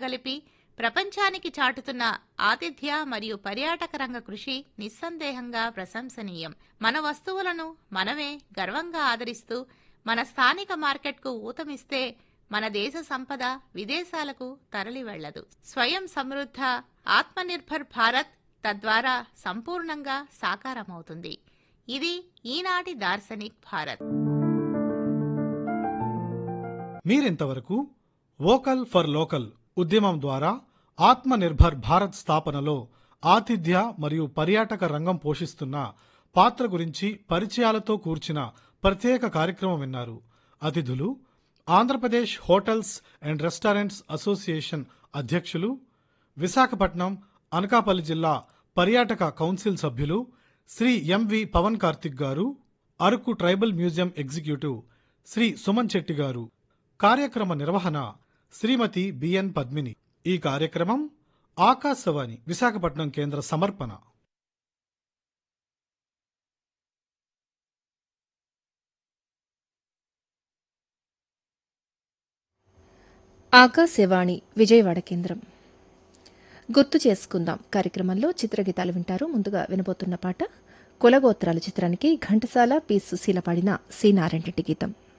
కలిపి ప్రపంచానికి చాటుతున్న ఆతిథ్య మరియు పర్యాటక రంగ కృషి నిస్సందేహంగా ప్రశంసనీయం మన వస్తువులను మనమే గర్వంగా ఆదరిస్తూ మన స్థానిక మార్కెట్కు ఊతమిస్తే మన దేశ సంపద విదేశాలకు తరలి వెళ్లదు స్వయం సమృద్ధ ఆత్మనిర్భర్ భారత్ తద్వారా సంపూర్ణంగా సాకారమవుతుంది ఇది ఈనాటి దార్శనిక్ భారత్ మీరింతవరకు వోకల్ ఫర్ లోకల్ ఉద్యమం ద్వారా ఆత్మనిర్భర్ భారత్ స్థాపనలో ఆతిథ్య మరియు పర్యాటక రంగం పోషిస్తున్న పాత్ర గురించి పరిచయాలతో కూర్చిన ప్రత్యేక కార్యక్రమం విన్నారు అతిథులు Andhra Pradesh hotels and restaurants association అధ్యక్షులు విశాఖపట్నం అనకాపల్లి జిల్లా పర్యాటక కౌన్సిల్ సభ్యులు Shri MV Pavan Karthik garu Araku tribal museum executive Shri Suman Chetti garu కార్యక్రమ నిర్వహణ శ్రీమతి బిఎన్ పద్మిని ఈ కార్యక్రమం ఆకాశవాణి విశాఖపట్నం కేంద్ర సమర్పణ ఆకాశవాణి విజయవాడ కేంద్రం గుర్తు చేసుకుందాం కార్యక్రమంలో చిత్రగీతాలు వింటారు ముందుగా వినబోతున్న పాట కులగోత్రాల చిత్రానికి ఘంటసాల పి సుశీల పాడిన సి నారాయణ రెడ్డి గీతం